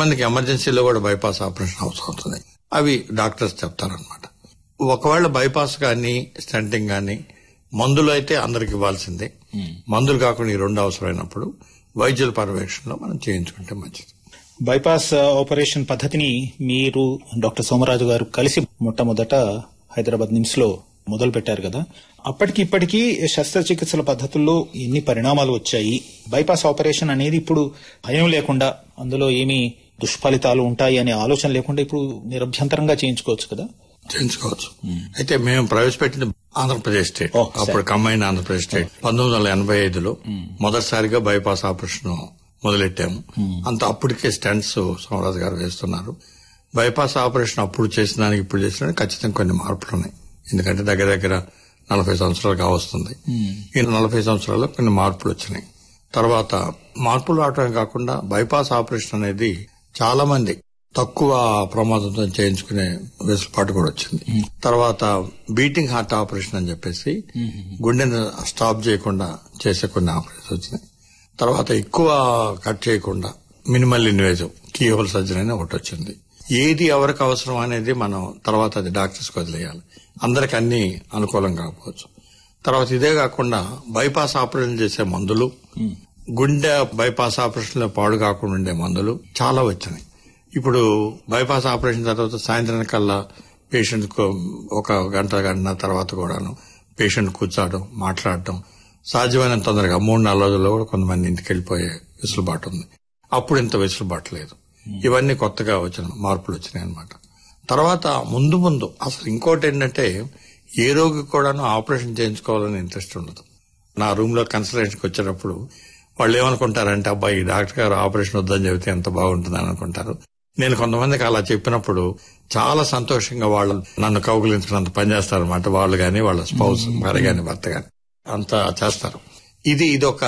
కొంతమందికి ఎమర్జెన్సీలో కూడా బైపాస్ ఆపరేషన్ అవసరం అవుతుంది అవి డాక్టర్స్ చెప్తారనమాట ఒకవేళ బైపాస్ కానీ స్టంటింగ్ కానీ మందులు అయితే అందరికి ఇవ్వాల్సిందే మందులు కాకుండా ఈ రెండు అవసరమైనప్పుడు వైద్యుల పర్యవేక్షణలో మనం చేయించుకుంటే మంచిది బైపాస్ ఆపరేషన్ పద్ధతిని మీరు డాక్టర్ సోమరాజు గారు కలిసి మొట్టమొదట హైదరాబాద్ నిమ్స్ లో మొదలు పెట్టారు కదా అప్పటికి ఇప్పటికీ శస్త్రచికిత్సల పద్ధతుల్లో ఎన్ని పరిణామాలు వచ్చాయి బైపాస్ ఆపరేషన్ అనేది ఇప్పుడు భయం లేకుండా అందులో ఏమి దుష్ఫలితాలు ఉంటాయి అనే ఆలోచన లేకుండా ఇప్పుడు నిరభ్యంతరంగా చేయించుకోవచ్చు కదా చేయించుకోవచ్చు అయితే మేము ప్రవేశపెట్టింది ఆంధ్రప్రదేశ్ స్టేట్ ఓ, సరే. అప్పుడు కంబైన్ ఆంధ్రప్రదేశ్ స్టేట్ పంతొమ్మిది వందల ఎనభై ఐదులో మొదటిసారిగా బైపాస్ ఆపరేషన్ మొదలెట్టాము అంత అప్పటికే స్టెంట్స్ సోమరాజు గారు వేస్తున్నారు బైపాస్ ఆపరేషన్ అప్పుడు చేసిన దానికి ఇప్పుడు చేసిన దానికి ఖచ్చితంగా కొన్ని మార్పులు ఉన్నాయి ఎందుకంటే దగ్గర దగ్గర నలభై సంవత్సరాలు కావస్తుంది ఈ నలభై సంవత్సరాల్లో కొన్ని మార్పులు వచ్చినాయి తర్వాత మార్పులు రావటమే కాకుండా బైపాస్ ఆపరేషన్ అనేది చాలా మంది తక్కువ ప్రమాదంతో చేయించుకునే వెసులుబాటు కూడా వచ్చింది తర్వాత బీటింగ్ హార్ట్ ఆపరేషన్ అని చెప్పేసి గుండెని స్టాప్ చేయకుండా చేసే కొన్ని ఆపరేషన్స్ వచ్చినాయి తర్వాత ఎక్కువ కట్ చేయకుండా minimal invasive keyhole surgery అని ఒకటి వచ్చింది ఏది ఎవరికి అవసరం అనేది మనం తర్వాత అది డాక్టర్స్కి వదిలేయాలి అందరికి అన్ని అనుకూలం కాకపోవచ్చు తర్వాత ఇదే కాకుండా బైపాస్ ఆపరేషన్ చేసే మందులు గుండె బైపాస్ ఆపరేషన్ లో పాడు కాకుండా ఉండే మందులు చాలా వచ్చినాయి ఇప్పుడు బైపాస్ ఆపరేషన్ తర్వాత సాయంత్రం కల్లా పేషెంట్ ఒక గంట గంట తర్వాత కూడాను పేషెంట్ కూర్చోవడం మాట్లాడటం సాధ్యమైన తొందరగా మూడు నాలుగు రోజుల్లో కూడా కొంతమంది ఇంటికి వెళ్ళిపోయే వెసులుబాటు ఉంది అప్పుడు ఇంత వెసులుబాటు లేదు ఇవన్నీ కొత్తగా వచ్చిన మార్పులు వచ్చినాయి అనమాట తర్వాత ముందు ముందు అసలు ఇంకోటి ఏంటంటే ఏ రోగి కూడాను ఆపరేషన్ చేయించుకోవాలని ఇంట్రెస్ట్ ఉండదు నా రూమ్ లో కన్సల్టేషన్కి వచ్చేటప్పుడు వాళ్ళు ఏమనుకుంటారంటే అబ్బాయి ఈ డాక్టర్ గారు ఆపరేషన్ వద్దని చెబితే ఎంత బాగుంటుందని అనుకుంటారు నేను కొంతమందికి అలా చెప్పినప్పుడు చాలా సంతోషంగా వాళ్ళు నన్ను కౌగులించుకున్నంత పనిచేస్తారనమాట వాళ్ళు గాని వాళ్ళ స్పౌస్ భార్య గాని భర్త గాని అంతా చేస్తారు ఇది ఇది ఒక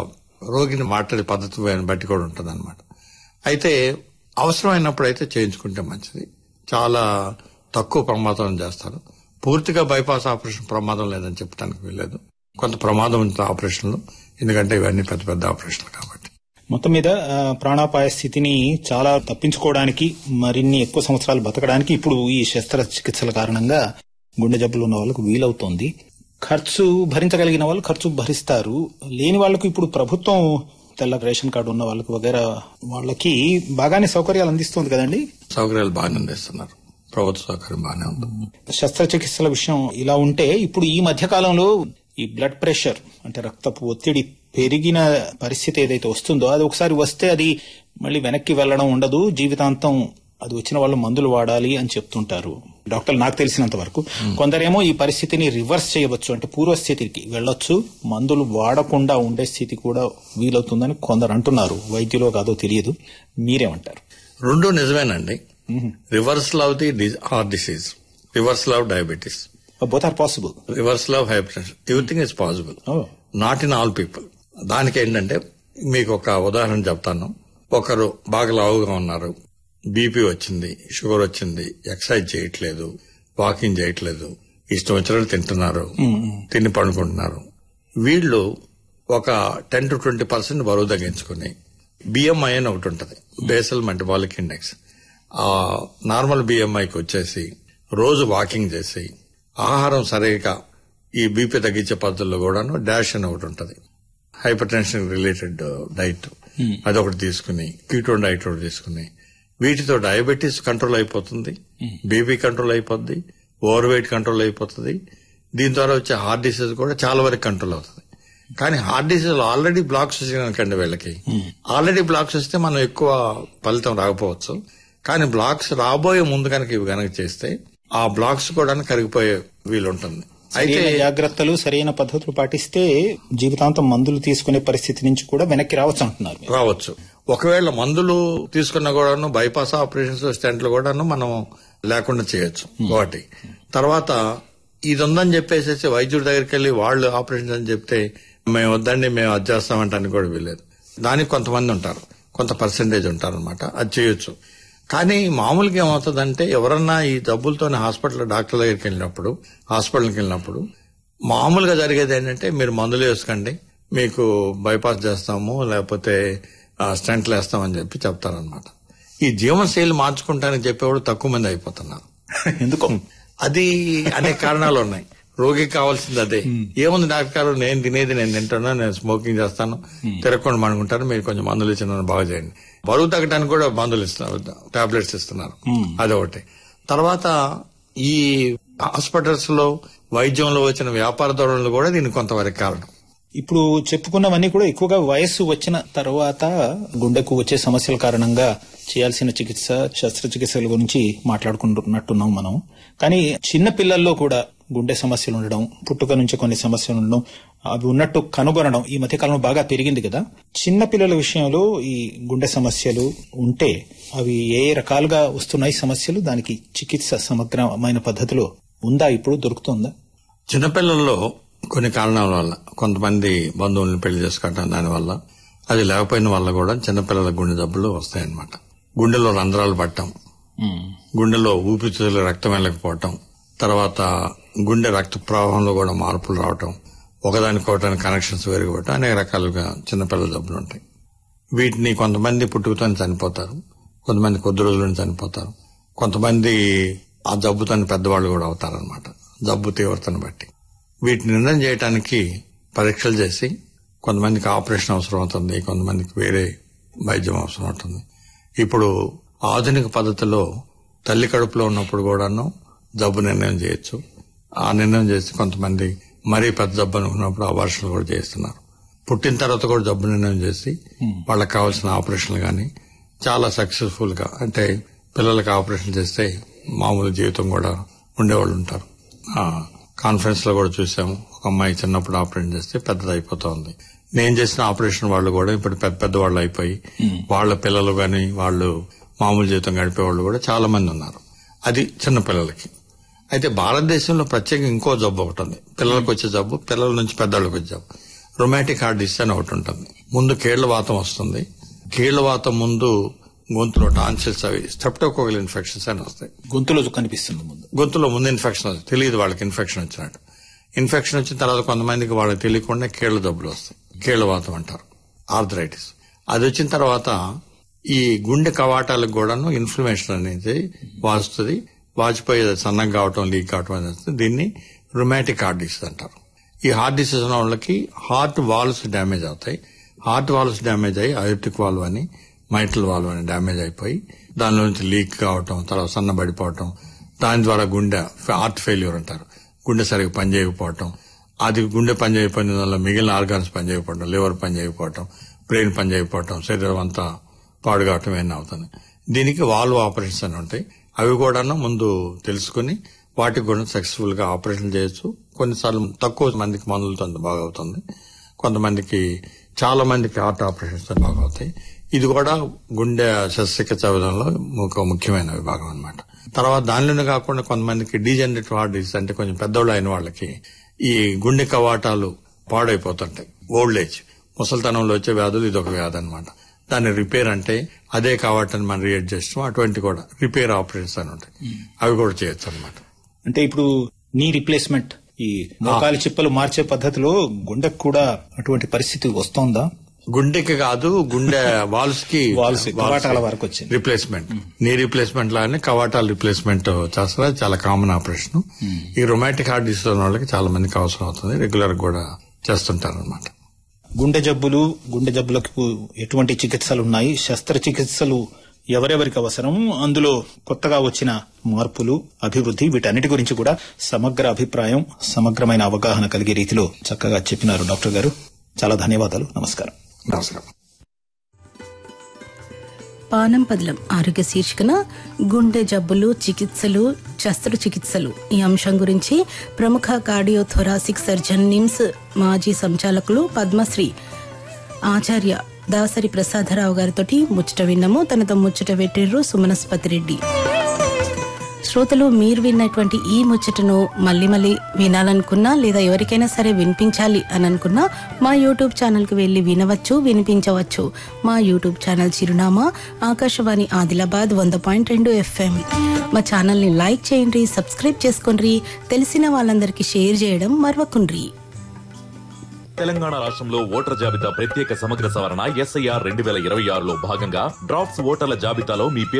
రోగిని మాట్లాడే పద్ధతి బట్టి కూడా ఉంటుంది అయితే అవసరమైనప్పుడు అయితే చేయించుకుంటే మంచిది చాలా తక్కువ ప్రమాదం చేస్తారు పూర్తిగా బైపాస్ ఆపరేషన్ ప్రమాదం లేదని చెప్పడానికి వీల్లేదు కొంత ప్రమాదం ఉంటుంది ఆపరేషన్లు ఎందుకంటే ఇవన్నీ పెద్ద పెద్ద ఆపరేషన్లు కాబట్టి మొత్తం మీద ఆ, ప్రాణాపాయ స్థితిని చాలా తప్పించుకోవడానికి మరిన్ని ఎక్కువ సంవత్సరాలు బతకడానికి ఇప్పుడు ఈ శస్త్రచికిత్సల కారణంగా గుండె జబ్బులు ఉన్న వాళ్ళకు వీలవుతోంది ఖర్చు భరించగలిగిన వాళ్ళు ఖర్చు భరిస్తారు లేని వాళ్ళకు ఇప్పుడు ప్రభుత్వం తెల్ల రేషన్ కార్డు ఉన్న వాళ్ళకు వగేరా వాళ్ళకి బాగానే సౌకర్యాలు అందిస్తుంది కదండి సౌకర్యాలు బాగానే అందిస్తున్నారు ప్రభుత్వ సౌకర్యం బాగానే ఉంది శస్త్రచికిత్సల విషయం ఇలా ఉంటే ఇప్పుడు ఈ మధ్య కాలంలో ఈ బ్లడ్ ప్రెషర్ అంటే రక్తపు ఒత్తిడి పెరిగిన పరిస్థితి ఏదైతే వస్తుందో అది ఒకసారి వస్తే అది మళ్ళీ వెనక్కి వెళ్లడం ఉండదు జీవితాంతం అది వచ్చిన వాళ్ళు మందులు వాడాలి అని చెప్తుంటారు డాక్టర్ నాకు తెలిసినంత వరకు కొందరేమో ఈ పరిస్థితిని రివర్స్ చేయవచ్చు అంటే పూర్వస్థితికి వెళ్ళొచ్చు మందులు వాడకుండా ఉండే స్థితి కూడా వీలవుతుందని కొందరు అంటున్నారు వైద్యులో కాదో తెలియదు మీరేమంటారు రెండు నిజమేనండి reversal of the heart disease reversal of diabetes both are possible reversal of hypertension everything is possible not in all people దానికి ఏంటంటే మీకు ఒక ఉదాహరణ చెప్తాను ఒకరు బాగా లావుగా ఉన్నారు బీపీ వచ్చింది షుగర్ వచ్చింది ఎక్సర్సైజ్ చేయట్లేదు వాకింగ్ చేయట్లేదు ఇష్టం వచ్చినట్టు తింటున్నారు తిని పడుకుంటున్నారు వీళ్ళు ఒక టెన్ టు ట్వంటీ పర్సెంట్ బరువు తగ్గించుకుని బిఎంఐ అని ఒకటి ఉంటుంది బేసల్ మెటబాలిక్ ఇండెక్స్ ఆ నార్మల్ బిఎంఐకి వచ్చేసి రోజు వాకింగ్ చేసి ఆహారం సరిగా ఈ బీపీ తగ్గించే పద్ధతుల్లో కూడాను డాష్ అని ఒకటి ఉంటుంది హైపర్ టెన్షన్ రిలేటెడ్ డైట్ అదొకటి తీసుకుని కీటోన్ డైట్ ఒకటి తీసుకుని వీటితో డయాబెటీస్ కంట్రోల్ అయిపోతుంది బీపీ కంట్రోల్ అయిపోద్ది ఓవర్ వెయిట్ కంట్రోల్ అయిపోతుంది దీని ద్వారా వచ్చే హార్ట్ డిసీజ్ కూడా చాలా వరకు కంట్రోల్ అవుతుంది కానీ హార్ట్ డిసీజ్ ఆల్రెడీ బ్లాక్స్ వచ్చినాకండి వీళ్ళకి ఆల్రెడీ బ్లాక్స్ వస్తే మనం ఎక్కువ ఫలితం రాకపోవచ్చు కానీ బ్లాక్స్ రాబోయే ముందు కనుక ఇవి కనుక చేస్తే ఆ బ్లాక్స్ కూడా కరిగిపోయే వీలు ఉంటుంది అయితే సరైన జాగ్రత్తలు సరైన పద్ధతులు పాటిస్తే జీవితాంతం మందులు తీసుకునే పరిస్థితి నుంచి కూడా వెనక్కి రావచ్చు అంటున్నారు మీరు. రావచ్చు ఒకవేళ మందులు తీసుకున్నా కూడాను బైపాస్ ఆపరేషన్స్ స్టెంట్లు కూడాను మనం లేకుండా చేయొచ్చు ఒకటి తర్వాత ఇది ఉందని చెప్పేసి వైద్యుడి దగ్గరికి వెళ్ళి వాళ్ళు ఆపరేషన్ అని చెప్తే మేము వద్దండి మేము అది చేస్తామంటానికి కూడా వీల్లేదు దానికి కొంతమంది ఉంటారు కొంత పర్సెంటేజ్ ఉంటారు అనమాట అది చేయొచ్చు కానీ మామూలుగా ఏమవుతుందంటే ఎవరన్నా ఈ జబ్బులతోనే హాస్పిటల్ డాక్టర్ దగ్గరికి వెళ్ళినప్పుడు హాస్పిటల్కి వెళ్ళినప్పుడు మామూలుగా జరిగేది ఏంటంటే మీరు మందులు వేసుకోండి మీకు బైపాస్ చేస్తాము లేకపోతే స్టంట్లు వేస్తామని చెప్పి చెప్తారనమాట ఈ జీవనశైలి మార్చుకుంటానని చెప్పేవాడు తక్కువ మంది అయిపోతున్నారు ఎందుకో అది అనేక కారణాలు ఉన్నాయి రోగికి కావాల్సింది అదే ఏముంది డాక్టర్ గారు నేను తినేది నేను తింటున్నా నేను స్మోకింగ్ చేస్తాను తిరగకుండా మనుకుంటాను మీరు కొంచెం మందులు ఇచ్చి నన్ను బాగా చేయండి బరువు తగ్గడానికి కూడా మందులు ఇస్తున్నారు టాబ్లెట్స్ ఇస్తున్నారు అదొకటి తర్వాత ఈ హాస్పిటల్స్ లో వైద్యంలో వచ్చిన వ్యాపార ధోరణులు కూడా దీనికి కొంతవరకు కారణం ఇప్పుడు చెప్పుకున్నవన్నీ కూడా ఎక్కువగా వయస్సు వచ్చిన తర్వాత గుండెకు వచ్చే సమస్యల కారణంగా చేయాల్సిన చికిత్స శస్త్రచికిత్సల గురించి మాట్లాడుకుంటున్నట్టున్నాం మనం కానీ చిన్న పిల్లల్లో కూడా గుండె సమస్యలు ఉండడం పుట్టుక నుంచి కొన్ని సమస్యలు ఉండడం అవి ఉన్నట్టు కనుగొనడం ఈ మధ్య కాలంలో బాగా పెరిగింది కదా చిన్న పిల్లల విషయంలో ఈ గుండె సమస్యలు ఉంటే అవి ఏ రకాలుగా వస్తున్నాయి సమస్యలు దానికి చికిత్స సమగ్రమైన పద్ధతిలో ఉందా ఇప్పుడు దొరుకుతుందా చిన్నపిల్లల్లో కొన్ని కారణాల వల్ల కొంతమంది బంధువులను పెళ్లి చేసుకోవటం దానివల్ల అది లేకపోయిన వల్ల కూడా చిన్నపిల్లల గుండె జబ్బులు వస్తాయన్నమాట గుండెలో రంధ్రాలు పట్టడం గుండెలో ఊపిరితిత్తుల రక్తం వెళ్ళకపోవటం తర్వాత గుండె రక్త ప్రవాహంలో కూడా మార్పులు రావటం ఒకదానికొకటానికి కనెక్షన్స్ పెరిగిపోవటం అనేక రకాలుగా చిన్నపిల్లల జబ్బులు ఉంటాయి వీటిని కొంతమంది పుట్టుకతో చనిపోతారు కొంతమంది కొద్ది రోజులను చనిపోతారు కొంతమంది ఆ జబ్బుతోని పెద్దవాళ్ళు కూడా అవుతారనమాట జబ్బు తీవ్రతను బట్టి వీటిని నిర్ణయం చేయడానికి పరీక్షలు చేసి కొంతమందికి ఆపరేషన్ అవసరం అవుతుంది కొంతమందికి వేరే వైద్యం అవసరం అవుతుంది ఇప్పుడు ఆధునిక పద్ధతిలో తల్లి కడుపులో ఉన్నప్పుడు కూడాను జబ్బు నిర్ణయం చేయొచ్చు ఆ నిర్ణయం చేసి కొంతమంది మరీ పెద్ద జబ్బు అనుకున్నప్పుడు అబార్షన్లు కూడా చేస్తున్నారు పుట్టిన తర్వాత కూడా జబ్బు నిర్ణయం చేసి వాళ్ళకి కావాల్సిన ఆపరేషన్లు కానీ చాలా సక్సెస్ఫుల్ గా అంటే పిల్లలకి ఆపరేషన్ చేస్తే మామూలు జీవితం కూడా ఉండేవాళ్ళు ఉంటారు ఆ కాన్ఫరెన్స్ లో కూడా చూసాము ఒక అమ్మాయి చిన్నప్పుడు ఆపరేషన్ చేస్తే పెద్దది అయిపోతుంది నేను చేసిన ఆపరేషన్ వాళ్ళు కూడా ఇప్పుడు పెద్ద పెద్ద వాళ్ళు అయిపోయి వాళ్ళ పిల్లలు గాని వాళ్ళు మామూలు జీవితం గడిపే వాళ్ళు కూడా చాలా మంది ఉన్నారు అది చిన్న పిల్లలకి అయితే భారతదేశంలో ప్రత్యేకంగా ఇంకో జబ్బు ఒకటి ఉంది పిల్లలకు వచ్చే జబ్బు పిల్లల నుంచి పెద్దవాళ్ళకి వచ్చే జబ్బు రొమాటిక్ హార్ట్ డిసీజ్ అని ఒకటి ఉంటుంది ముందు కీళ్ల వాతం వస్తుంది కీళ్ల వాతం ముందు గొంతులో టాన్సిల్స్ అవి స్ట్రెప్టోకోకల్ ఇన్ఫెక్షన్స్ అని వస్తాయి గొంతులో కనిపిస్తుంది ముందు గొంతులో ముందు ఇన్ఫెక్షన్ వస్తుంది తెలియదు వాళ్ళకి ఇన్ఫెక్షన్ వచ్చినట్టు ఇన్ఫెక్షన్ వచ్చిన తర్వాత కొంతమందికి వాళ్ళకి తెలియకుండా కీళ్ల జబ్బులు వస్తాయి కీళ్ల వాతం అంటారు ఆర్థరైటిస్ అది వచ్చిన తర్వాత ఈ గుండె కవాటాలకు కూడాను ఇన్ఫ్లమేషన్ అనేది వాస్తుంది వాచిపోయి అది సన్నగా కావటం లీక్ కావటం అనేది వస్తుంది దీన్ని రొమాటిక్ హార్ట్ డిసీజ్ అంటారు ఈ హార్ట్ డిసీజ్ ఉన్న వాళ్ళకి హార్ట్ వాల్వ్స్ డ్యామేజ్ అవుతాయి హార్ట్ వాల్వ్స్ డ్యామేజ్ అయ్యి అయోటిక్ వాల్వ్ అని మైటల్ వాల్వ్ అని డ్యామేజ్ అయిపోయి దానిలో నుంచి లీక్ కావటం తర్వాత సన్నబడిపోవటం దాని ద్వారా గుండె హార్ట్ ఫెయిల్యూర్ అంటారు గుండె సరిగ్గా పనిచేయకపోవటం అది గుండె పనిచేయకపోయిన వల్ల మిగిలిన ఆర్గాన్స్ పనిచేయకపోవటం లివర్ పనిచేయకపోవటం బ్రెయిన్ పనిచేయకపోవటం శరీరం అంతా పాడు కావటం ఏమైనా అవుతుంది దీనికి వాల్వ్ ఆపరేషన్స్ అని ఉంటాయి అవి కూడాను ముందు తెలుసుకుని వాటికి కూడా సక్సెస్ఫుల్ గా ఆపరేషన్ చేయొచ్చు కొన్నిసార్లు తక్కువ మందికి మందులతో బాగా అవుతుంది కొంతమందికి చాలా మందికి హార్ట్ ఆపరేషన్స్ తో బాగా అవుతాయి ఇది కూడా గుండె శస్త్రచికిత్స విధానంలో ఒక ముఖ్యమైన విభాగం అన్నమాట తర్వాత దానిలోనే కాకుండా కొంతమందికి డీజనరేటివ్ హార్ట్ డిసీజ్ అంటే కొంచెం పెద్దోళ్ళు అయిన వాళ్ళకి ఈ గుండె కవాటాలు పాడైపోతుంటాయి ఓల్డ్ ఏజ్ ముసలితనంలో వచ్చే వ్యాధులు ఇది ఒక వ్యాధి అనమాట దాన్ని రిపేర్ అంటే అదే కవాటాన్ని మనం రియేట్ చేస్తాం అటువంటి కూడా రిపేర్ ఆపరేషన్స్ అని ఉంటాయి అవి కూడా చేయొచ్చు అనమాట అంటే ఇప్పుడు నీ రిప్లేస్మెంట్ ఈ మోకాలి చిప్పలు మార్చే పద్ధతిలో గుండెకు కూడా అటువంటి పరిస్థితి వస్తోందా గుండెకి కాదు గుండె వాల్స్ కి Walls కి, కవాటాల వరకు వచ్చింది. రిప్లేస్మెంట్ నీ రిప్లేస్మెంట్ లాగానే కవాటాల రిప్లేస్మెంట్ చేస్తారు అది చాలా కామన్ ఆపరేషన్ ఈ రొమాటిక్ హార్ట్ డిసీజ్ ఉన్న వాళ్ళకి చాలా మందికి అవసరం అవుతుంది రెగ్యులర్ కూడా చేస్తుంటారు అనమాట గుండె జబ్బులు గుండె జబ్బులకు ఎటువంటి చికిత్సలు ఉన్నాయి శస్త్రచికిత్సలు ఎవరెవరికి అవసరం అందులో కొత్తగా వచ్చిన మార్పులు అభివృద్ధి వీటన్నిటి గురించి కూడా సమగ్ర అభిప్రాయం సమగ్రమైన అవగాహన కలిగే రీతిలో చక్కగా చెప్పినారు డాక్టర్ గారు చాలా ధన్యవాదాలు నమస్కారం నమస్కారం పానం పదలం ఆరోగ్య శీర్షికన గుండె జబ్బులు చికిత్సలు శస్త్రచికిత్సలు ఈ అంశం గురించి ప్రముఖ కార్డియోథొరాసిక్ సర్జన్ నిమ్స్ మాజీ సంచాలకులు పద్మశ్రీ ఆచార్య దాసరి ప్రసాదరావు గారితో ముచ్చట విన్నాము తనతో ముచ్చట పెట్టిర్రు సుమనస్పతి రెడ్డి శ్రోతలు మీరు విన్నటువంటి ఈ ముచ్చటను మళ్ళీ మళ్ళీ వినాలనుకున్నా లేదా ఎవరికైనా సరే వినిపించాలి అని అనుకున్నా మా యూట్యూబ్ ఛానల్కి వెళ్ళి వినవచ్చు వినిపించవచ్చు మా యూట్యూబ్ ఛానల్ చిరునామా ఆకాశవాణి ఆదిలాబాద్ వంద పాయింట్ రెండు ఎఫ్ఎం మా ఛానల్ని లైక్ చేయండి సబ్స్క్రైబ్ చేసుకోండి తెలిసిన వాళ్ళందరికీ షేర్ చేయడం మర్వకుండ్రి తెలంగాణ రాష్ట్రంలో ఓటర్ జాబితా ప్రత్యేక సమగ్ర సవరణ ఎస్ఐఆర్ రెండు వేల ఇరవై ఆరులో భాగంగా డ్రాఫ్ట్స్ ఓటర్ల జాబితాలో మీ పేరు